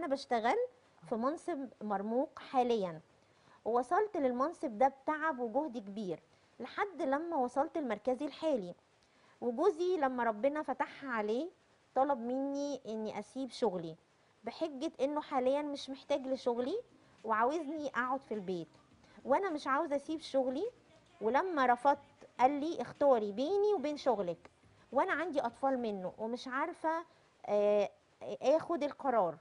انا بشتغل في منصب مرموق حاليا ووصلت للمنصب ده بتعب وجهد كبير لحد لما وصلت المركزي الحالي وجوزي لما ربنا فتحها عليه طلب مني اني اسيب شغلي بحجة انه حاليا مش محتاج لشغلي وعاوزني اقعد في البيت وانا مش عاوزة اسيب شغلي ولما رفضت قال لي اختاري بيني وبين شغلك وانا عندي اطفال منه ومش عارفة آه، اخد القرار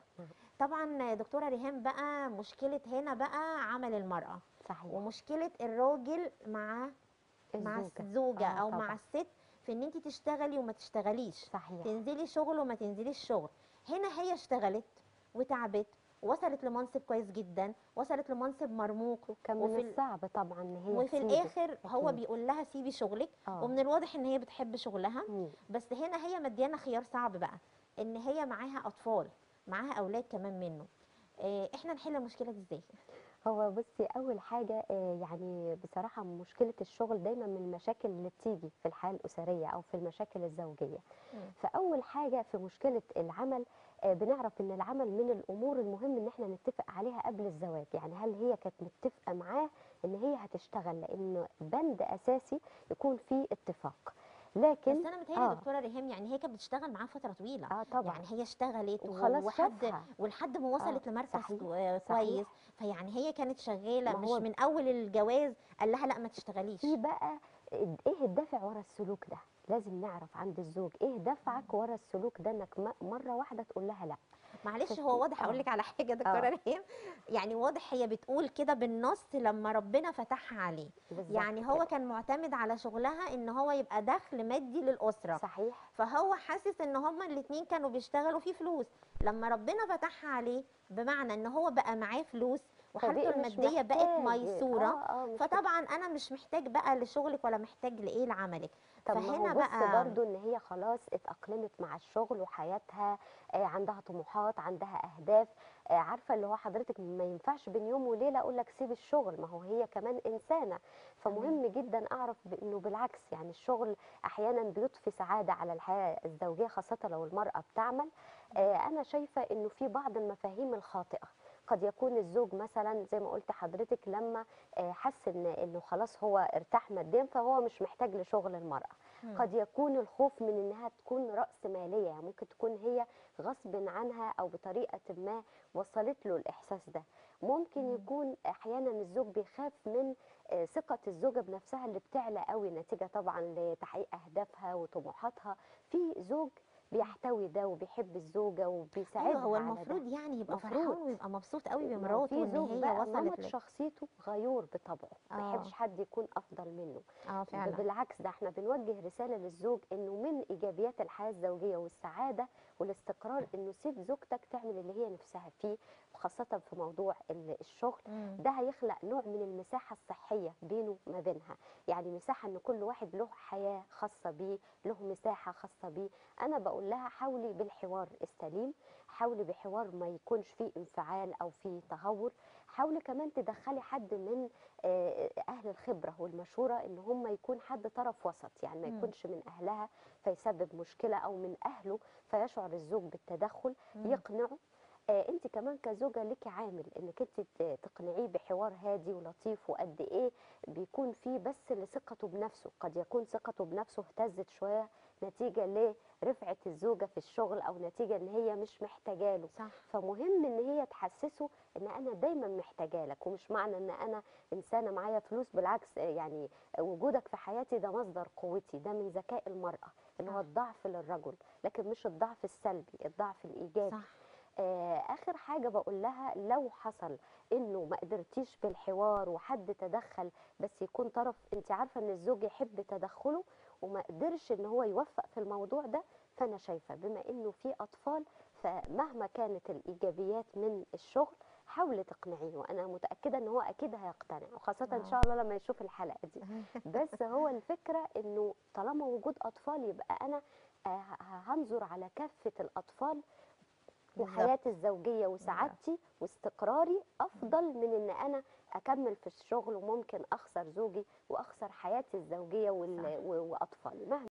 طبعا دكتورة ريهام بقى مشكلة هنا بقى عمل المرأة صحيح ومشكلة الراجل مع مع الزوجة. الزوجة آه، او مع طبعاً. الست في ان انت تشتغلي وما تشتغليش صحيح تنزلي شغل وما تنزليش شغل هنا هي اشتغلت وتعبت وصلت لمنصب كويس جدا وصلت لمنصب مرموق كان من وفي ال- الصعب طبعا ان هي وفي تسيبه. الاخر هو أكيد. بيقول لها سيبي شغلك آه. ومن الواضح ان هي بتحب شغلها مم. بس هنا هي مديانه خيار صعب بقى ان هي معاها اطفال معاها اولاد كمان منه آه، احنا نحل المشكله دي ازاي هو بصي اول حاجه آه، يعني بصراحه مشكله الشغل دايما من المشاكل اللي بتيجي في الحياه الاسريه او في المشاكل الزوجيه مم. فاول حاجه في مشكله العمل آه، بنعرف ان العمل من الامور المهم ان احنا نتفق عليها قبل الزواج يعني هل هي كانت متفقه معاه ان هي هتشتغل لان بند اساسي يكون فيه اتفاق لكن بس انا متهيألي آه. دكتوره ريهام يعني هي كانت بتشتغل معاه فتره طويله اه طبعا يعني هي اشتغلت و- وخلاص وحد شافها. ولحد ما وصلت آه، لمركز صحيح، كو- آه، صحيح. كويس فيعني هي كانت شغاله ما مش هو- من اول الجواز قال لها لا ما تشتغليش في بقى ايه الدافع ورا السلوك ده لازم نعرف عند الزوج ايه دفعك ورا السلوك ده انك م- مره واحده تقول لها لا معلش شفتي؟ هو واضح آه. اقول لك على حاجه دكتوره آه. ريهام يعني واضح هي بتقول كده بالنص لما ربنا فتحها عليه بالظبط يعني هو كده. كان معتمد على شغلها ان هو يبقى دخل مادي للاسره صحيح فهو حاسس ان هما الاتنين كانوا بيشتغلوا في فلوس لما ربنا فتحها عليه بمعنى ان هو بقى معاه فلوس وحالته فبقي مش الماديه بقت محتاج. ميسوره آه آه مش فطبعا انا مش محتاج بقى لشغلك ولا محتاج لايه لعملك طب ما فهنا هو بص بقى برضو ان هي خلاص اتأقلمت مع الشغل وحياتها آه عندها طموحات عندها اهداف آه عارفه اللي هو حضرتك ما ينفعش بين يوم وليله اقول لك سيب الشغل ما هو هي كمان انسانه فمهم جدا اعرف انه بالعكس يعني الشغل احيانا بيضفي سعاده على الحياه الزوجيه خاصه لو المراه بتعمل آه انا شايفه انه في بعض المفاهيم الخاطئه قد يكون الزوج مثلا زي ما قلت حضرتك لما آه، حس ان انه خلاص هو ارتاح ماديا فهو مش محتاج لشغل المراه مم. قد يكون الخوف من انها تكون راس ماليه يعني ممكن تكون هي غصب عنها او بطريقه ما وصلت له الاحساس ده ممكن مم. يكون احيانا الزوج بيخاف من آه، ثقه الزوجه بنفسها اللي بتعلى قوي نتيجه طبعا لتحقيق اهدافها وطموحاتها في زوج بيحتوي ده وبيحب الزوجه وبيساعدها ايوه هو على ده. المفروض يعني يبقى مفروض. فرحان ويبقى مبسوط قوي ما هو بمراته في ان زوج هي بقى وصلت نمط ل... شخصيته غيور بطبعه ما آه. يحبش حد يكون افضل منه اه فعلا بالعكس ده احنا بنوجه رساله للزوج انه من ايجابيات الحياه الزوجيه والسعاده والاستقرار انه سيب زوجتك تعمل اللي هي نفسها فيه وخاصه في موضوع ال- الشغل مم. ده هيخلق نوع من المساحه الصحيه بينه وما بينها يعني مساحه ان كل واحد له حياه خاصه بيه له مساحه خاصه بيه انا بقول لها حاولي بالحوار السليم حاولي بحوار ما يكونش فيه انفعال او فيه تهور حاولي كمان تدخلي حد من آه، اهل الخبره والمشوره ان هم يكون حد طرف وسط يعني ما مم. يكونش من اهلها فيسبب مشكله او من اهله فيشعر الزوج بالتدخل مم. يقنعه آه انت كمان كزوجه لك عامل انك انت ت- تقنعيه بحوار هادي ولطيف وقد ايه بيكون فيه بس لثقته بنفسه قد يكون ثقته بنفسه اهتزت شويه نتيجه لرفعه الزوجه في الشغل او نتيجه ان هي مش محتاجه له صح فمهم ان هي تحسسه ان انا دايما محتاجه لك ومش معنى ان انا انسانه معايا فلوس بالعكس آه، يعني وجودك في حياتي ده مصدر قوتي ده من ذكاء المراه اللي هو صح. الضعف للرجل لكن مش الضعف السلبي الضعف الايجابي صح آه، اخر حاجه بقول لها لو حصل انه ما قدرتيش بالحوار وحد تدخل بس يكون طرف انت عارفه ان الزوج يحب تدخله وما قدرش ان هو يوفق في الموضوع ده فانا شايفه بما انه في اطفال فمهما كانت الايجابيات من الشغل حاولي تقنعيه وانا متاكده ان هو اكيد هيقتنع وخاصه ان شاء الله لما يشوف الحلقه دي بس هو الفكره انه طالما وجود اطفال يبقى انا آه، هنظر على كافه الاطفال بالظبط. وحياتي الزوجيه وسعادتي واستقراري افضل من ان انا اكمل في الشغل وممكن اخسر زوجي واخسر حياتي الزوجيه وال- صح. و- واطفالي مهما